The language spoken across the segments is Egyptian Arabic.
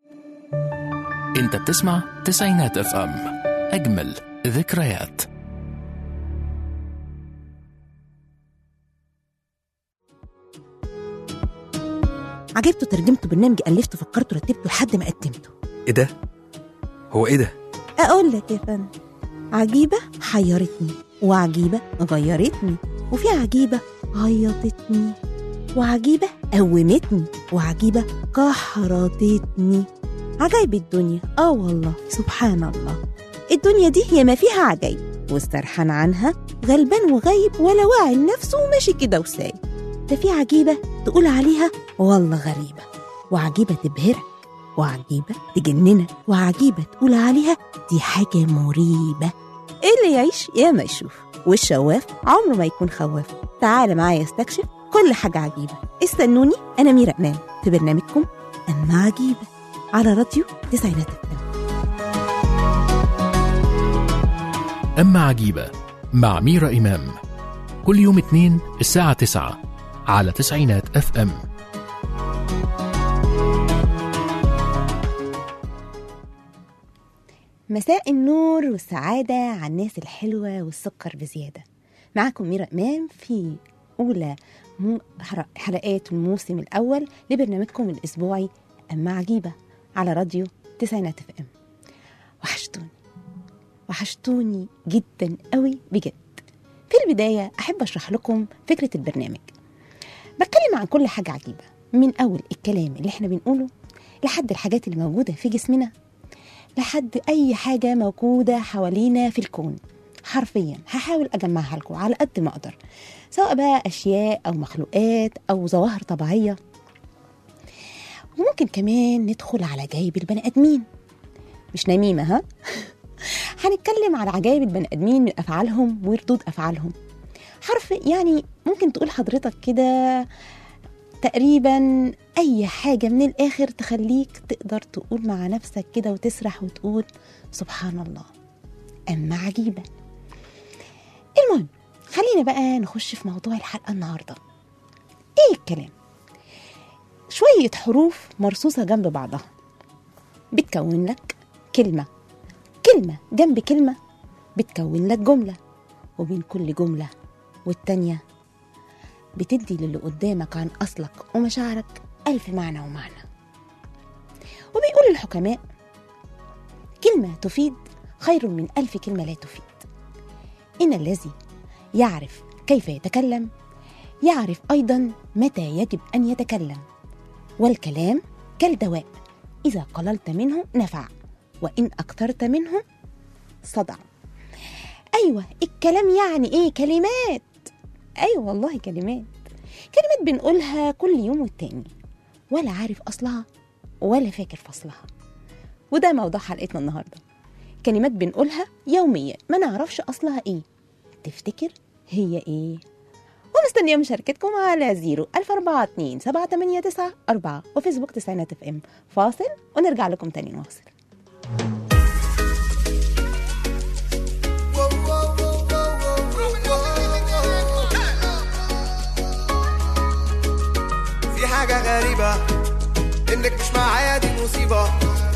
انت بتسمع تسعينات اف ام اجمل ذكريات عجبته ترجمته برنامج ألفته فكرته رتبته لحد ما قدمته ايه ده هو ايه ده أقول لك يا فندم عجيبة حيرتني وعجيبة غيرتني وفي عجيبة عيطتني وعجيبة قومتني وعجيبة كحرتتني عجايب الدنيا اه والله سبحان الله الدنيا دي هي ما فيها عجايب واسترحان عنها غلبان وغايب ولا واعي لنفسه وماشي كده وسايب ده في عجيبة تقول عليها والله غريبة وعجيبة تبهرك وعجيبة تجننك وعجيبة تقول عليها دي حاجة مريبة اللي يعيش يا ما يشوف والشواف عمره ما يكون خواف تعال معايا استكشف كل حاجة عجيبة استنوني أنا ميرا أمان في برنامجكم أما عجيبة على راديو تسعينات FM. أما عجيبة مع ميرا إمام كل يوم اثنين الساعة تسعة على تسعينات اف ام مساء النور والسعادة على الناس الحلوة والسكر بزيادة معكم ميرا إمام في أولى مو- حر- حلقات الموسم الأول لبرنامجكم الأسبوعي أما عجيبة على راديو تسعينات اف ام وحشتوني وحشتوني جدا قوي بجد في البداية أحب أشرح لكم فكرة البرنامج بتكلم عن كل حاجة عجيبة من أول الكلام اللي احنا بنقوله لحد الحاجات اللي موجودة في جسمنا لحد أي حاجة موجودة حوالينا في الكون حرفيا هحاول أجمعها لكم على قد ما أقدر سواء بقى أشياء أو مخلوقات أو ظواهر طبيعية وممكن كمان ندخل على جايب البني آدمين مش نميمة ها هنتكلم على عجائب البني آدمين من أفعالهم وردود أفعالهم حرف يعني ممكن تقول حضرتك كده تقريبا أي حاجة من الآخر تخليك تقدر تقول مع نفسك كده وتسرح وتقول سبحان الله أما عجيبة المهم خلينا بقى نخش في موضوع الحلقة النهاردة إيه الكلام؟ شوية حروف مرصوصة جنب بعضها بتكون لك كلمة كلمة جنب كلمة بتكون لك جملة وبين كل جملة والتانية بتدي للي قدامك عن أصلك ومشاعرك ألف معنى ومعنى وبيقول الحكماء كلمة تفيد خير من ألف كلمة لا تفيد إن الذي يعرف كيف يتكلم يعرف أيضا متى يجب أن يتكلم والكلام كالدواء إذا قللت منه نفع وإن أكثرت منه صدع أيوة الكلام يعني إيه كلمات أيوة والله كلمات كلمات بنقولها كل يوم والتاني ولا عارف أصلها ولا فاكر فصلها وده موضوع حلقتنا النهاردة كلمات بنقولها يوميا ما نعرفش أصلها إيه تفتكر هي إيه؟ ومستنية مشاركتكم على زيرو ألف أربعة اتنين سبعة تمانية تسعة أربعة وفيسبوك تسعينات اف ام فاصل ونرجع لكم تاني نواصل في حاجة غريبة إنك مش معايا دي مصيبة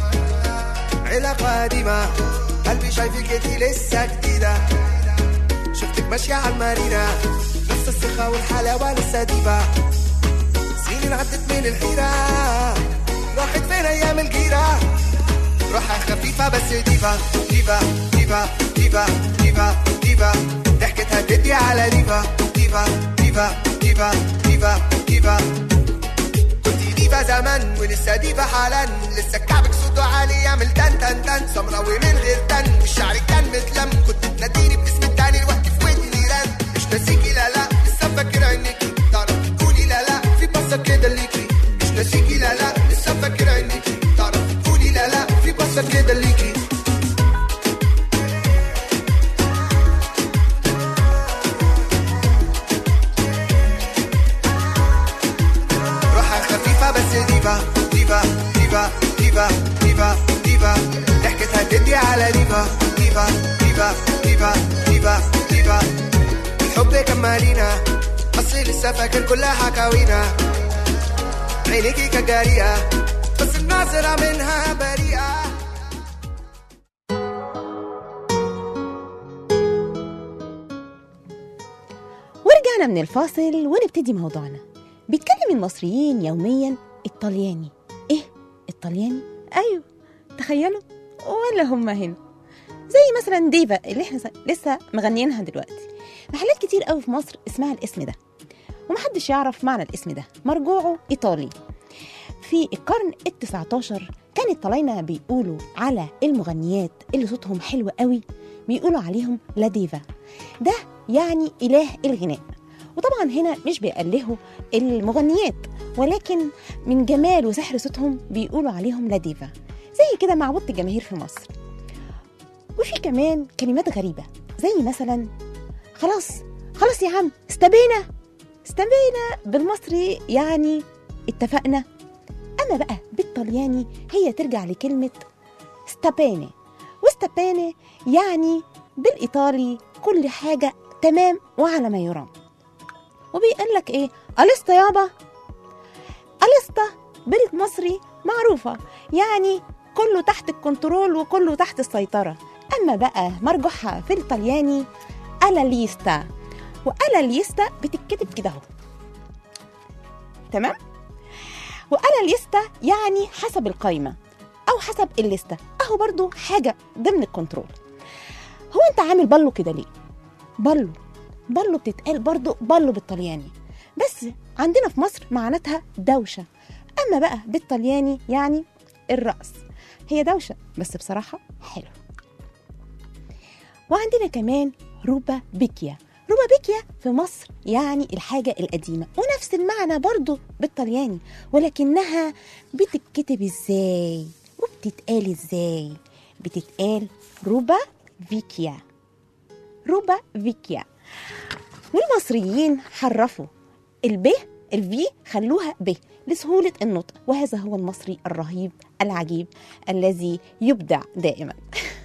علاقة قديمة قلبي شايفك انتي لسه جديدة شفتك ماشية على المارينا نفس الثقة والحلاوة لسه ديبة سنين عدت من الحيرة راحت فين أيام الجيرة روحها خفيفة بس ديفا ديفا ديفا ديفا ديفا ديفا ضحكتها تدي على ديفا ديفا ديفا ديفا ديفا ديفا كنتي ديفا زمان ولسه ديفا حالا لسه كعبك صوته عالي يعمل تن تن تن سمراوي من غير تن والشعر كان متلم كنت تناديني باسم التاني الوقت في ودني رن مش ناسيكي لا لا لسه فاكر عينيكي تعرفي تقولي لا لا في بصة كده ليكي مش ناسيكي لا لا لسه فاكر عينيكي تعرفي تقولي لا لا في بصة كده ليكي روحها خفيفة بس ديفا ديفا ديفا ديفا ديفا ديفا ضحكتها تدي على ديفا ديفا ديفا ديفا ديفا ديفا الحب كمالينا اصلي لسه فاكر كل حكاوينا عينيكي كجارية بس والناظرة منها بريئة ورجعنا من الفاصل ونبتدي موضوعنا بيتكلم المصريين يوميا الطلياني ايه الطلياني ايوه تخيلوا ولا هم هنا زي مثلا ديفا اللي احنا لسه مغنيينها دلوقتي محلات كتير قوي في مصر اسمها الاسم ده ومحدش يعرف معنى الاسم ده مرجوعه ايطالي في القرن ال19 كان الطلاينة بيقولوا على المغنيات اللي صوتهم حلو قوي بيقولوا عليهم لا ديفا ده يعني إله الغناء وطبعا هنا مش بيقلهوا المغنيات ولكن من جمال وسحر صوتهم بيقولوا عليهم لا ديفا زي كده معبودة الجماهير في مصر وفي كمان كلمات غريبة زي مثلا خلاص خلاص يا عم استبينا استبينا بالمصري يعني اتفقنا أما بقى بالطلياني هي ترجع لكلمة ستابيني وستابيني يعني بالإيطالي كل حاجة تمام وعلى ما يرام وبيقول لك إيه ألستا يابا ألستا بالمصري معروفة يعني كله تحت الكنترول وكله تحت السيطرة أما بقى مرجوحها في الطلياني ألا ليستا وألا ليستا بتتكتب كده اهو تمام وألا ليستا يعني حسب القايمة أو حسب الليستة أهو برضو حاجة ضمن الكنترول هو أنت عامل بالو كده ليه؟ بالو بالو بتتقال برضو بالو بالطلياني بس عندنا في مصر معناتها دوشة أما بقى بالطلياني يعني الرأس هي دوشة بس بصراحة حلو وعندنا كمان روبا بيكيا روبا بيكيا في مصر يعني الحاجة القديمة ونفس المعنى برضو بالطلياني ولكنها بتتكتب ازاي وبتتقال ازاي بتتقال روبا فيكيا روبا فيكيا والمصريين حرفوا الب الفي خلوها ب لسهولة النطق وهذا هو المصري الرهيب العجيب الذي يبدع دائما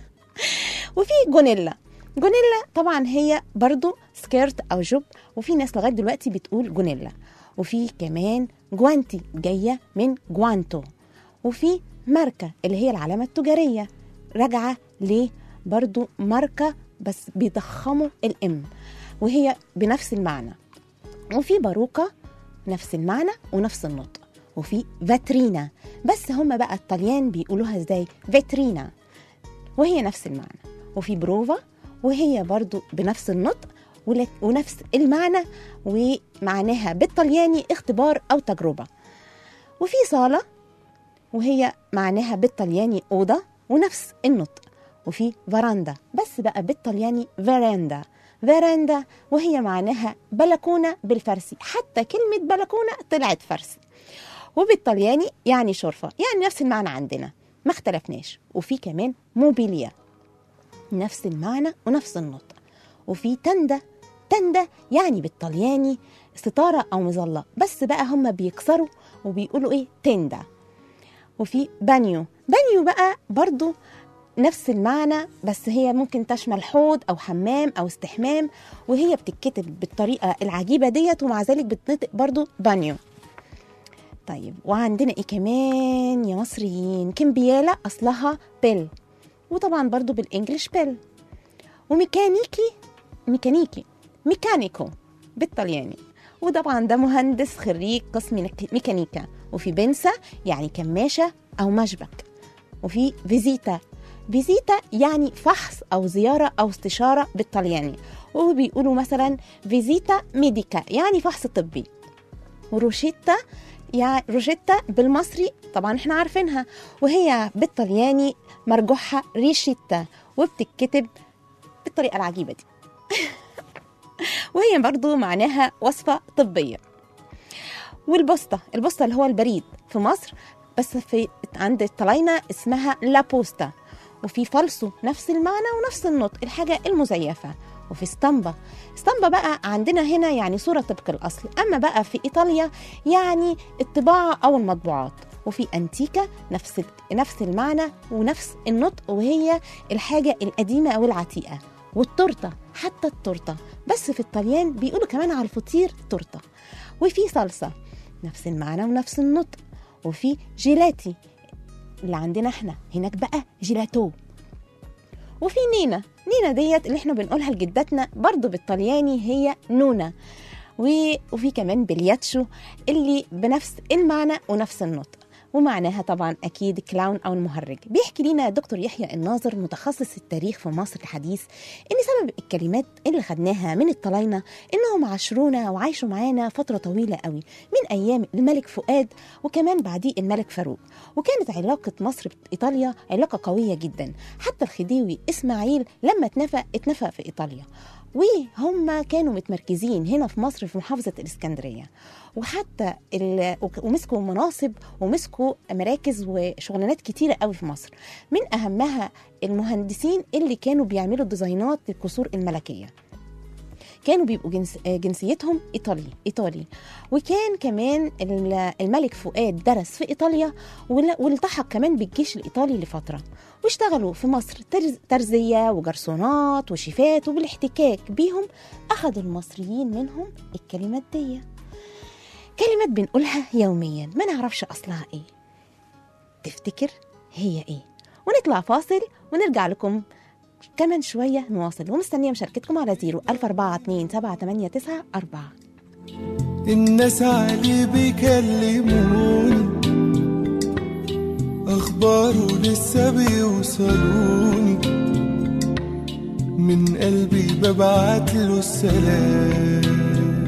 وفي جونيلا جونيلا طبعا هي برضو سكيرت او جوب وفي ناس لغايه دلوقتي بتقول جونيلا وفي كمان جوانتي جايه من جوانتو وفي ماركه اللي هي العلامه التجاريه راجعه ليه برضو ماركه بس بيضخموا الام وهي بنفس المعنى وفي باروكه نفس المعنى ونفس النطق وفي فاترينا بس هم بقى الطليان بيقولوها ازاي فاترينا وهي نفس المعنى وفي بروفا وهي برضو بنفس النطق ولك- ونفس المعنى ومعناها بالطلياني اختبار أو تجربة وفي صالة وهي معناها بالطلياني أوضة ونفس النطق وفي فراندا بس بقى بالطلياني فيراندا فيراندا وهي معناها بلكونة بالفارسي حتى كلمة بلكونة طلعت فارسي وبالطلياني يعني شرفة يعني نفس المعنى عندنا ما اختلفناش وفي كمان موبيليا نفس المعنى ونفس النطق وفي تندة تندة يعني بالطلياني ستارة أو مظلة بس بقى هم بيكسروا وبيقولوا إيه تندا وفي بانيو بانيو بقى برضو نفس المعنى بس هي ممكن تشمل حوض أو حمام أو استحمام وهي بتتكتب بالطريقة العجيبة ديت ومع ذلك بتنطق برضو بانيو طيب وعندنا ايه كمان يا مصريين كمبيالا اصلها بيل وطبعا برضو بالانجلش بيل وميكانيكي ميكانيكي ميكانيكو بالطلياني وطبعا ده مهندس خريج قسم ميك- ميكانيكا وفي بنسا يعني كماشة أو مشبك وفي فيزيتا فيزيتا يعني فحص أو زيارة أو استشارة بالطلياني وبيقولوا مثلا فيزيتا ميديكا يعني فحص طبي وروشيتا يعني روشيتا بالمصري طبعا احنا عارفينها وهي بالطلياني مرجوحها ريشيتا وبتتكتب بالطريقة العجيبة دي وهي برضو معناها وصفة طبية والبوسطة البوسطة اللي هو البريد في مصر بس في عند الطلاينة اسمها لا بوستا وفي فالسو نفس المعنى ونفس النطق الحاجة المزيفة وفي اسطمبة اسطمبة بقى عندنا هنا يعني صورة طبق الأصل أما بقى في إيطاليا يعني الطباعة أو المطبوعات وفي أنتيكا نفس نفس المعنى ونفس النطق وهي الحاجة القديمة أو العتيقة والتورتة حتى التورتة بس في الطليان بيقولوا كمان على الفطير تورتة وفي صلصة نفس المعنى ونفس النطق وفي جيلاتي اللي عندنا احنا هناك بقى جيلاتو وفي نينا نينا ديت اللي احنا بنقولها لجداتنا برضو بالطلياني هي نونا و- وفي كمان بلياتشو اللي بنفس المعنى ونفس النطق ومعناها طبعا اكيد كلاون او المهرج بيحكي لنا دكتور يحيى الناظر متخصص التاريخ في مصر الحديث ان سبب الكلمات اللي خدناها من الطلاينه انهم عاشرونا وعايشوا معانا فتره طويله قوي من ايام الملك فؤاد وكمان بعديه الملك فاروق وكانت علاقه مصر بايطاليا علاقه قويه جدا حتى الخديوي اسماعيل لما اتنفى اتنفى في ايطاليا وهم كانوا متمركزين هنا في مصر في محافظة الإسكندرية وحتى ال- وك- ومسكوا مناصب ومسكوا مراكز وشغلانات كتيرة قوي في مصر من أهمها المهندسين اللي كانوا بيعملوا ديزاينات للقصور الملكية كانوا بيبقوا جنس آه، جنسيتهم ايطالي ايطالي وكان كمان ال- الملك فؤاد درس في ايطاليا ول- والتحق كمان بالجيش الايطالي لفتره واشتغلوا في مصر ترز- ترزيه وجرسونات وشيفات وبالاحتكاك بيهم اخذوا المصريين منهم الكلمات دي كلمات بنقولها يوميا ما نعرفش اصلها ايه تفتكر هي ايه ونطلع فاصل ونرجع لكم كمان شوية نواصل ومستنية مشاركتكم على زيرو ألف أربعة اتنين سبعة تمانية تسعة أربعة الناس علي بيكلموني أخباره لسه بيوصلوني من قلبي ببعت له السلام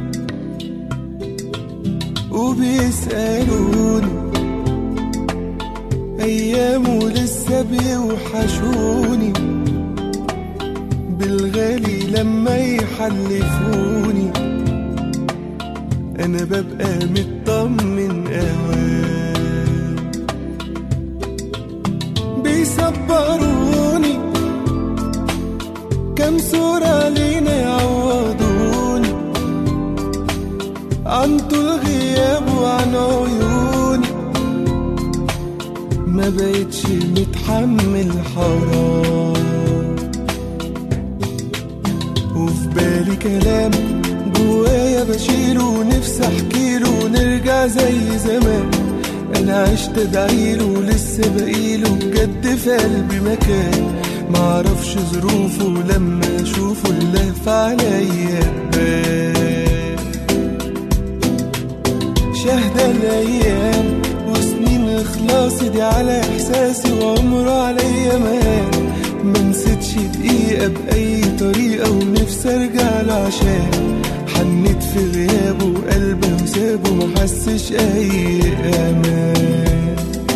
وبيسألوني أيامه لسه بيوحشوني بالغالي لما يحلفوني انا ببقى مطمن اوام بيصبروني كم صورة لينا يعوضوني عن طول غياب وعن عيوني ما بقتش متحمل حرام وفي بالي كلام جوايا بشيله ونفسي احكيله ونرجع زي زمان انا عشت ادعيله لسه بقيله بجد في قلبي مكان معرفش ظروفه لما اشوفه اللهف عليا بان شهد الايام وسنين اخلاصي دي على احساسي وعمره عليا مان ما نسيتش دقيقة بأي طريقة ونفسي ارجع له عشان حنيت في غيابه وقلبه وسابه محسش أي أمان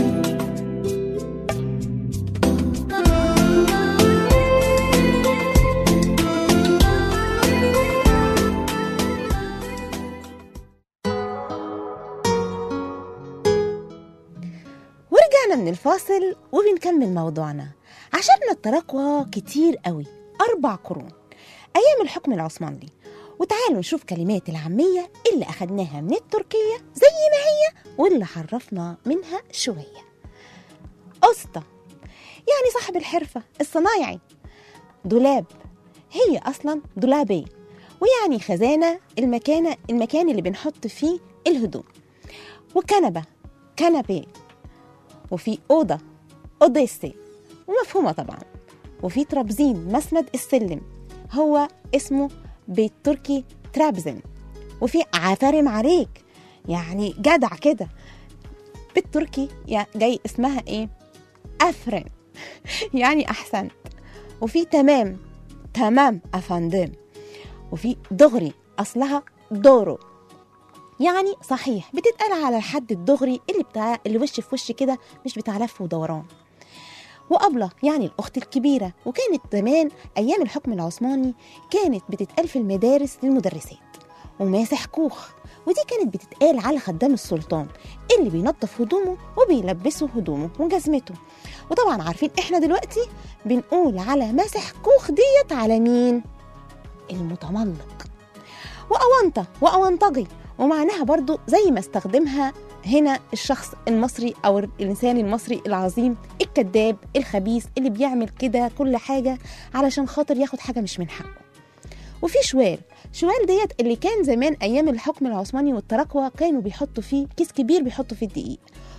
ورجعنا من الفاصل وبنكمل موضوعنا عشرنا التراكوة كتير قوي أربع قرون أيام الحكم العثماني وتعالوا نشوف كلمات العامية اللي أخدناها من التركية زي ما هي واللي حرفنا منها شوية أسطى يعني صاحب الحرفة الصنايعي دولاب هي أصلا دولابي ويعني خزانة المكان المكان اللي بنحط فيه الهدوم وكنبة كنبي وفي أوضة أوديسي ومفهومة طبعا وفي ترابزين مسند السلم هو اسمه بالتركي ترابزن وفي عفارم عليك يعني جدع كده بالتركي يا- جاي اسمها ايه أفرن يعني أحسنت وفي تمام تمام أفندم وفي دغري أصلها دورو يعني صحيح بتتقال على الحد الدغري اللي بتاع اللي وش في وش كده مش بتاع لف ودوران وأبلة يعني الأخت الكبيرة وكانت زمان أيام الحكم العثماني كانت بتتقال في المدارس للمدرسات وماسح كوخ ودي كانت بتتقال على خدام السلطان اللي بينظف هدومه وبيلبسه هدومه وجزمته وطبعا عارفين احنا دلوقتي بنقول على ماسح كوخ ديت على مين المتملق وأونطة وأونطجي ومعناها برضو زي ما استخدمها هنا الشخص المصري أو الإنسان المصري العظيم الكذاب الخبيث اللي بيعمل كده كل حاجة علشان خاطر ياخد حاجة مش من حقه وفي شوال شوال ديت اللي كان زمان أيام الحكم العثماني والتراكوة كانوا بيحطوا فيه كيس كبير بيحطوا فيه الدقيق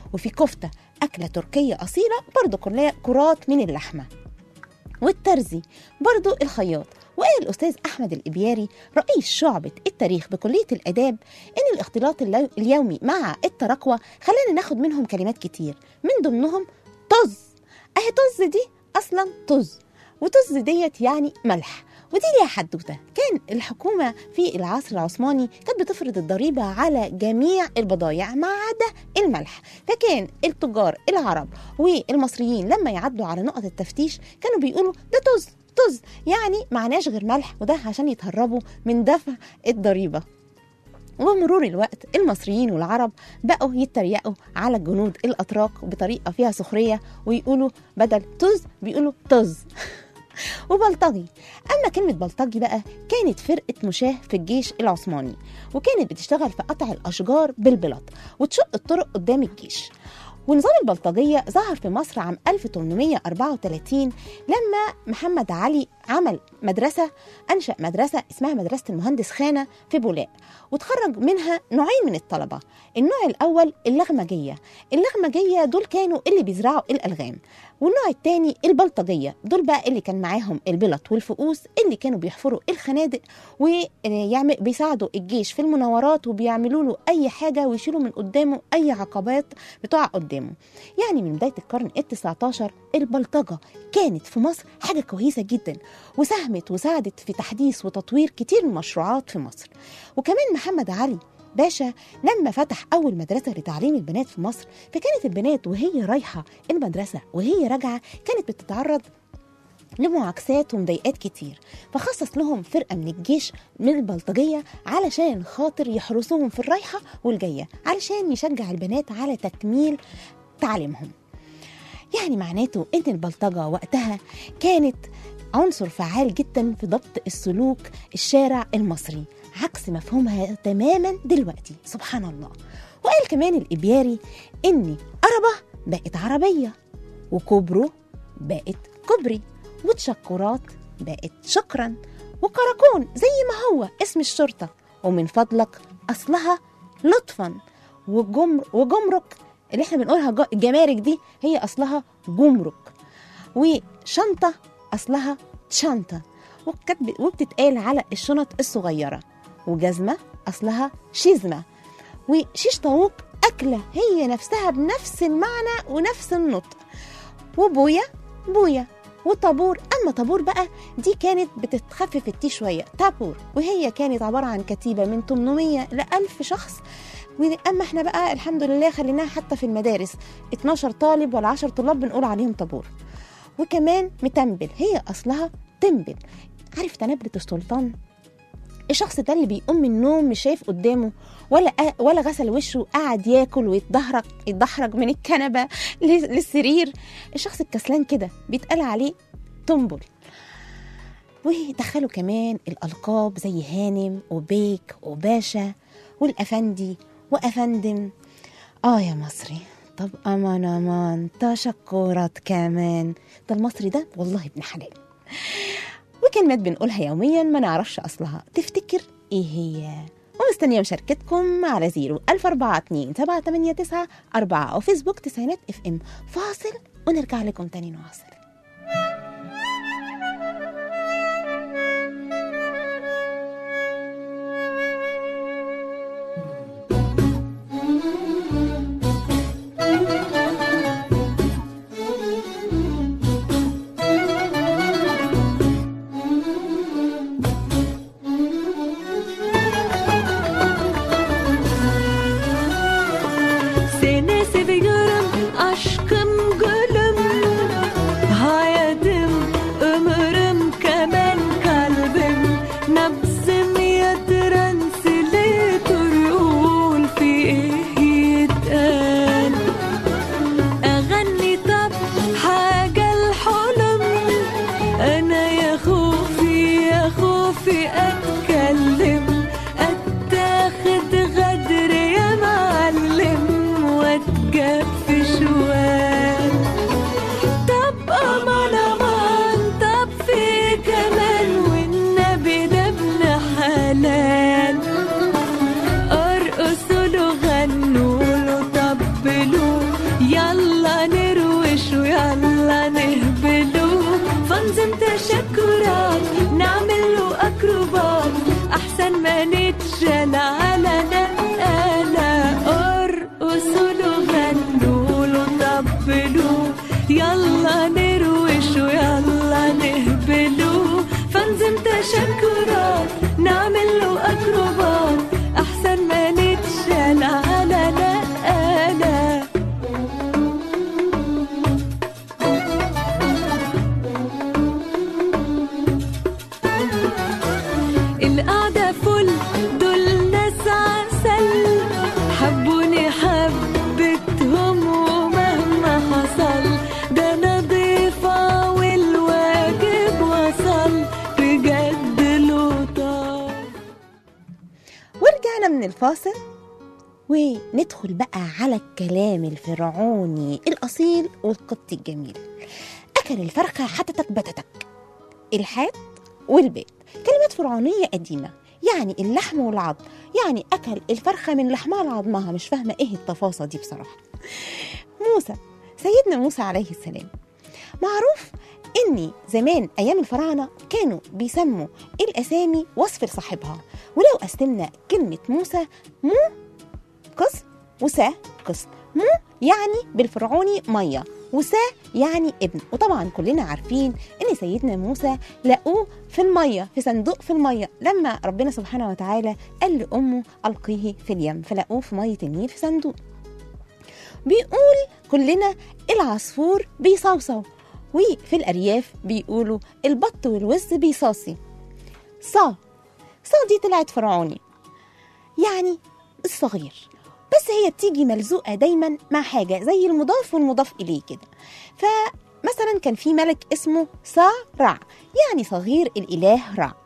وفي كفتة أكلة تركية أصيلة برضو كلها كرات من اللحمة والترزي برضو الخياط وقال الأستاذ أحمد الإبياري رئيس شعبة التاريخ بكلية الآداب إن الاختلاط اللو- اليومي مع التراكوة خلانا ناخد منهم كلمات كتير من ضمنهم طز أهي طز دي أصلا طز وطز ديت يعني ملح ودي ليها حدوته كان الحكومة في العصر العثماني كانت بتفرض الضريبة على جميع البضائع ما عدا الملح فكان التجار العرب والمصريين لما يعدوا على نقط التفتيش كانوا بيقولوا ده طز طز يعني معناش غير ملح وده عشان يتهربوا من دفع الضريبة ومرور الوقت المصريين والعرب بقوا يتريقوا على الجنود الأتراك بطريقة فيها سخرية ويقولوا بدل طز بيقولوا طز وبلطجي أما كلمة بلطجي بقى كانت فرقة مشاة في الجيش العثماني وكانت بتشتغل في قطع الأشجار بالبلط وتشق الطرق قدام الجيش ونظام البلطجية ظهر في مصر عام 1834 لما محمد علي عمل مدرسة أنشأ مدرسة اسمها مدرسة المهندس خانة في بولاق وتخرج منها نوعين من الطلبة النوع الأول اللغمجية اللغمجية دول كانوا اللي بيزرعوا الألغام والنوع الثاني البلطجية دول بقى اللي كان معاهم البلط والفؤوس اللي كانوا بيحفروا الخنادق ويعمل بيساعدوا الجيش في المناورات وبيعملوا له أي حاجة ويشيلوا من قدامه أي عقبات بتقع قدامه يعني من بداية القرن التسعة عشر البلطجة كانت في مصر حاجة كويسة جدا وساهمت وساعدت في تحديث وتطوير كتير من المشروعات في مصر وكمان محمد علي باشا لما فتح أول مدرسة لتعليم البنات في مصر فكانت البنات وهي رايحة المدرسة وهي راجعة كانت بتتعرض لمعاكسات ومضايقات كتير فخصص لهم فرقة من الجيش من البلطجية علشان خاطر يحرسوهم في الرايحة والجاية علشان يشجع البنات على تكميل تعليمهم يعني معناته ان البلطجة وقتها كانت عنصر فعال جدا في ضبط السلوك الشارع المصري عكس مفهومها تماما دلوقتي سبحان الله وقال كمان الإبياري إن قربة بقت عربية وكوبرو بقت كوبري وتشكرات بقت شكرا وكراكون زي ما هو اسم الشرطة ومن فضلك أصلها لطفا وجمر وجمرك اللي احنا بنقولها جا- جمارك دي هي أصلها جمرك وشنطة أصلها شنطة وكانت ب- وبتتقال على الشنط الصغيرة وجزمة أصلها شيزمة وشيش طاووق أكلة هي نفسها بنفس المعنى ونفس النطق وبويا بويا وطابور أما طابور بقى دي كانت بتتخفف التي شوية تابور وهي كانت عبارة عن كتيبة من 800 ل 1000 شخص أما احنا بقى الحمد لله خليناها حتى في المدارس 12 طالب ولا 10 طلاب بنقول عليهم طابور وكمان متنبل هي أصلها تنبل عارف تنبلة السلطان الشخص ده اللي بيقوم من النوم مش شايف قدامه ولا ولا غسل وشه وقعد ياكل ويتدحرج يتدحرج من الكنبه لل- للسرير الشخص الكسلان كده بيتقال عليه تنبل ودخلوا كمان الألقاب زي هانم وبيك وباشا والأفندي وأفندم آه يا مصري طب أمان أمان تشكرات كمان ده المصري ده والله ابن حلال وكلمات بنقولها يوميا ما نعرفش أصلها تفتكر إيه هي ومستنية مشاركتكم على زيرو ألف أربعة اتنين سبعة تمانية تسعة أربعة أو فيسبوك تسعينات اف ام فاصل ونرجع لكم تاني نواصل Seni seviyorum aşkım gülüm تشكرات نعمل له أكروبات أحسن ما نتجنى على نقالة ارقصوا له غنوا له طبلوا يلا نروش ويلا نهبلوا فنزم تشكرات نعمل له أكروبات أحسن ما نتجنى على نقالة القعدة فل دول ناس عسل حبوني حبتهم ومهما حصل ده أنا ضيفة والواجب وصل بجد لطاف ورجعنا من الفاصل وندخل بقى على الكلام الفرعوني الأصيل والقبطي الجميل أكل الفرخة حتتك بتتك الحات والبيت كلمات فرعونية قديمة يعني اللحم والعظم يعني أكل الفرخة من لحمها لعظمها مش فاهمة إيه التفاصيل دي بصراحة موسى سيدنا موسى عليه السلام معروف إن زمان أيام الفراعنة كانوا بيسموا الأسامي وصف لصاحبها ولو قسمنا كلمة موسى مو قسم وسا قسم مو يعني بالفرعوني مية وسا يعني ابن وطبعا كلنا عارفين ان سيدنا موسى لقوه في المية في صندوق في المية لما ربنا سبحانه وتعالى قال لأمه ألقيه في اليم فلقوه في مية النيل في صندوق بيقول كلنا العصفور بيصوصو وفي الأرياف بيقولوا البط والوز بيصاصي صا صا دي طلعت فرعوني يعني الصغير بس هي بتيجي ملزوقة دايما مع حاجة زي المضاف والمضاف إليه كده فمثلا كان في ملك اسمه صا رع يعني صغير الإله رع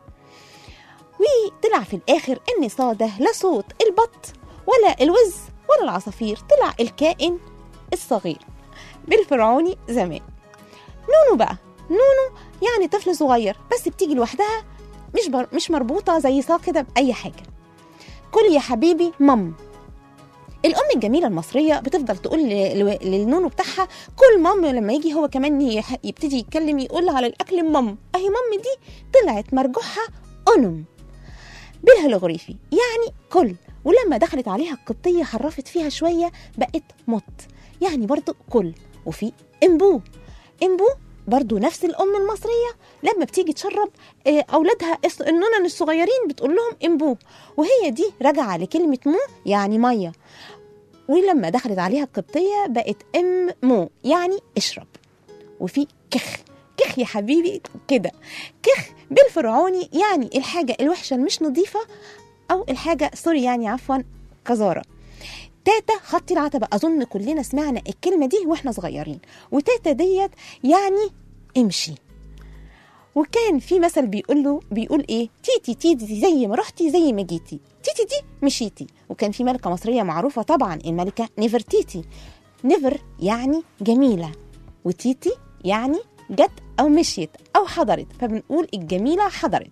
وطلع في الآخر إن صا ده لا صوت البط ولا الوز ولا العصافير طلع الكائن الصغير بالفرعوني زمان نونو بقى نونو يعني طفل صغير بس بتيجي لوحدها مش بر... مش مربوطة زي صا كده بأي حاجة كل يا حبيبي مام الام الجميله المصريه بتفضل تقول ل- ل- للنونو بتاعها كل مام لما يجي هو كمان يح- يبتدي يتكلم يقول على الاكل مام اهي مام دي طلعت مرجوحها انم بالهيروغليفي يعني كل ولما دخلت عليها القبطيه حرفت فيها شويه بقت مط يعني برضو كل وفي امبو امبو برضو نفس الام المصريه لما بتيجي تشرب آه، اولادها الص- النونن الصغيرين بتقول لهم امبو وهي دي راجعه لكلمه مو يعني ميه ولما دخلت عليها القبطيه بقت ام مو يعني اشرب وفي كخ كخ يا حبيبي كده كخ بالفرعوني يعني الحاجه الوحشه المش نظيفه او الحاجه سوري يعني عفوا قذاره تاتا خطي العتبة أظن كلنا سمعنا الكلمة دي وإحنا صغيرين وتاتا ديت يعني امشي وكان في مثل بيقول له بيقول ايه تيتي تيتي زي ما رحتي زي ما جيتي تيتي دي مشيتي وكان في ملكه مصريه معروفه طبعا الملكه نيفرتيتي نيفر يعني جميله وتيتي يعني جت او مشيت او حضرت فبنقول الجميله حضرت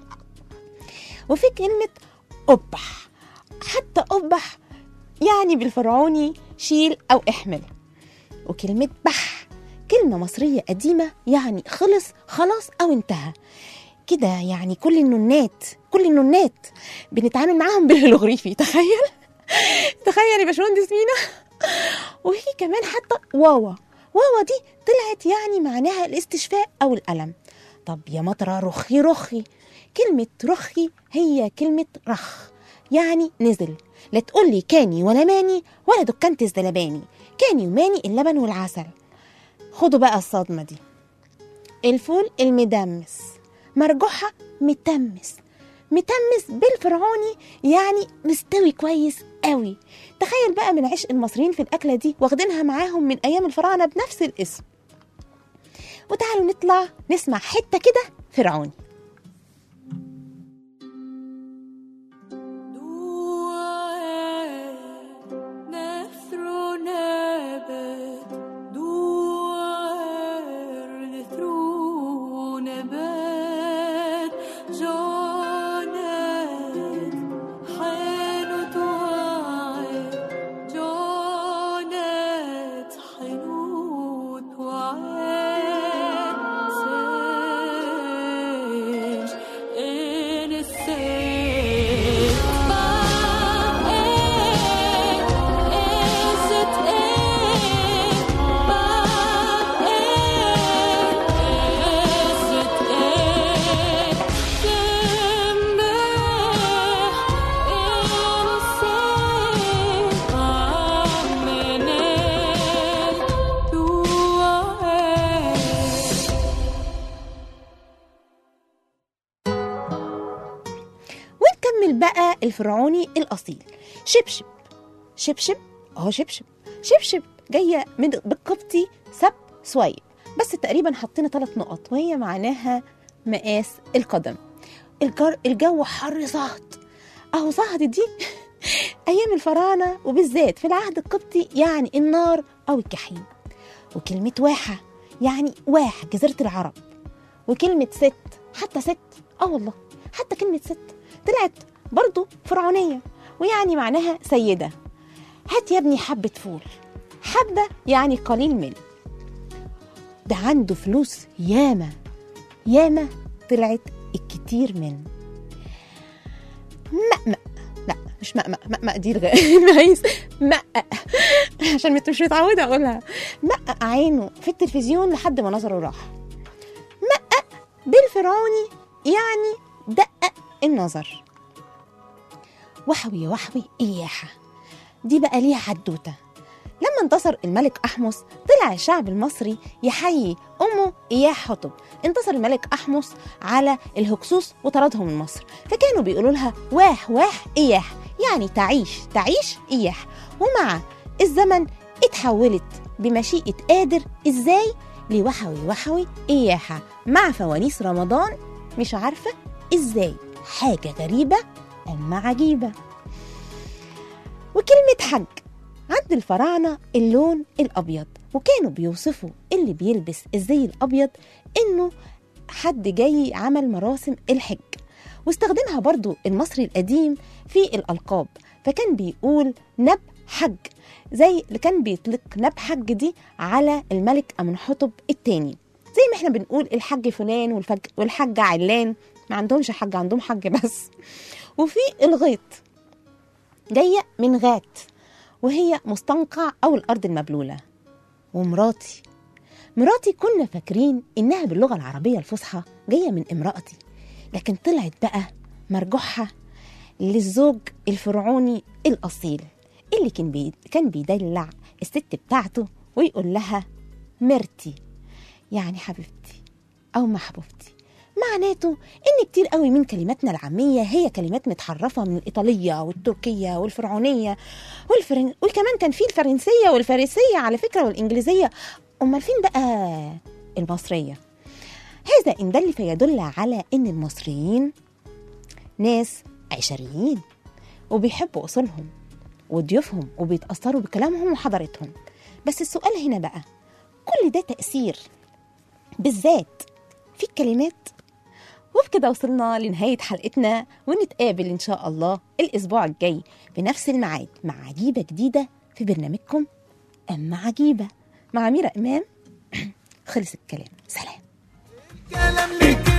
وفي كلمه أبح حتى أبح يعني بالفرعوني شيل أو احمل وكلمة بح كلمة مصرية قديمة يعني خلص خلاص أو انتهى كده يعني كل النونات كل النونات بنتعامل معاهم بالهيروغليفي تخيل تخيل يا باشمهندس مينا وفي كمان حتى واوا واوا دي طلعت يعني معناها الاستشفاء أو الألم طب يا مطرة رخي رخي كلمة رخي هي كلمة رخ يعني نزل لا تقولي كاني ولا ماني ولا دكانة الزلباني كاني وماني اللبن والعسل خدوا بقى الصدمة دي الفول المدمس مرجوحة متمس متمس بالفرعوني يعني مستوي كويس قوي تخيل بقى من عشق المصريين في الأكلة دي واخدينها معاهم من أيام الفراعنة بنفس الاسم وتعالوا نطلع نسمع حتة كده فرعوني وعين الفرعوني الأصيل شبشب شبشب أهو شبشب شبشب جاية من بالقبطي سب سويب بس تقريبا حطينا ثلاث نقط وهي معناها مقاس القدم الجر الجو حر صهد أهو صهد دي أيام الفراعنة وبالذات في العهد القبطي يعني النار أو الجحيم وكلمة واحة يعني واح جزيرة العرب وكلمة ست حتى ست اه والله حتى كلمة ست طلعت برضو فرعونية ويعني معناها سيدة هات يا ابني حبة فول حبة يعني قليل من ده عنده فلوس ياما ياما طلعت الكتير من مأمأ لا مش مأمأ مأمأ دي الغ- المعيز مأ عشان مت- مش متعودة أقولها مأ عينه في التلفزيون لحد ما نظره راح مأ بالفرعوني يعني دقق النظر وحوي وحوي إياحة دي بقى ليها حدوتة لما انتصر الملك أحمس طلع الشعب المصري يحيي أمه إياح حطب انتصر الملك أحمس على الهكسوس وطردهم من مصر فكانوا بيقولوا لها واح واح إياح يعني تعيش تعيش إياح ومع الزمن اتحولت بمشيئة قادر إزاي لوحوي وحوي إياحة مع فوانيس رمضان مش عارفة إزاي حاجة غريبة أما عجيبة وكلمة حج عند الفراعنة اللون الأبيض وكانوا بيوصفوا اللي بيلبس الزي الأبيض إنه حد جاي عمل مراسم الحج واستخدمها برضو المصري القديم في الألقاب فكان بيقول نب حج زي اللي كان بيطلق نب حج دي على الملك أمنحتب الثاني زي ما احنا بنقول الحج فلان والفج والحج علان ما عندهمش حج عندهم حج بس وفي الغيط جاية من غات وهي مستنقع أو الأرض المبلولة ومراتي مراتي كنا فاكرين إنها باللغة العربية الفصحى جاية من امرأتي لكن طلعت بقى مرجوحها للزوج الفرعوني الأصيل اللي كان بي... كان بيدلع الست بتاعته ويقول لها مرتي يعني حبيبتي أو محبوبتي معناته إن كتير قوي من كلماتنا العامية هي كلمات متحرفة من الإيطالية والتركية والفرعونية والفرن... وكمان كان في الفرنسية والفارسية على فكرة والإنجليزية أمال فين بقى المصرية هذا إن دل فيدل على إن المصريين ناس عشريين وبيحبوا أصولهم وضيوفهم وبيتأثروا بكلامهم وحضارتهم بس السؤال هنا بقى كل ده تأثير بالذات في الكلمات وبكده وصلنا لنهاية حلقتنا ونتقابل إن شاء الله الأسبوع الجاي بنفس الميعاد مع عجيبة جديدة في برنامجكم أما عجيبة مع ميرا إمام خلص الكلام سلام كلام لك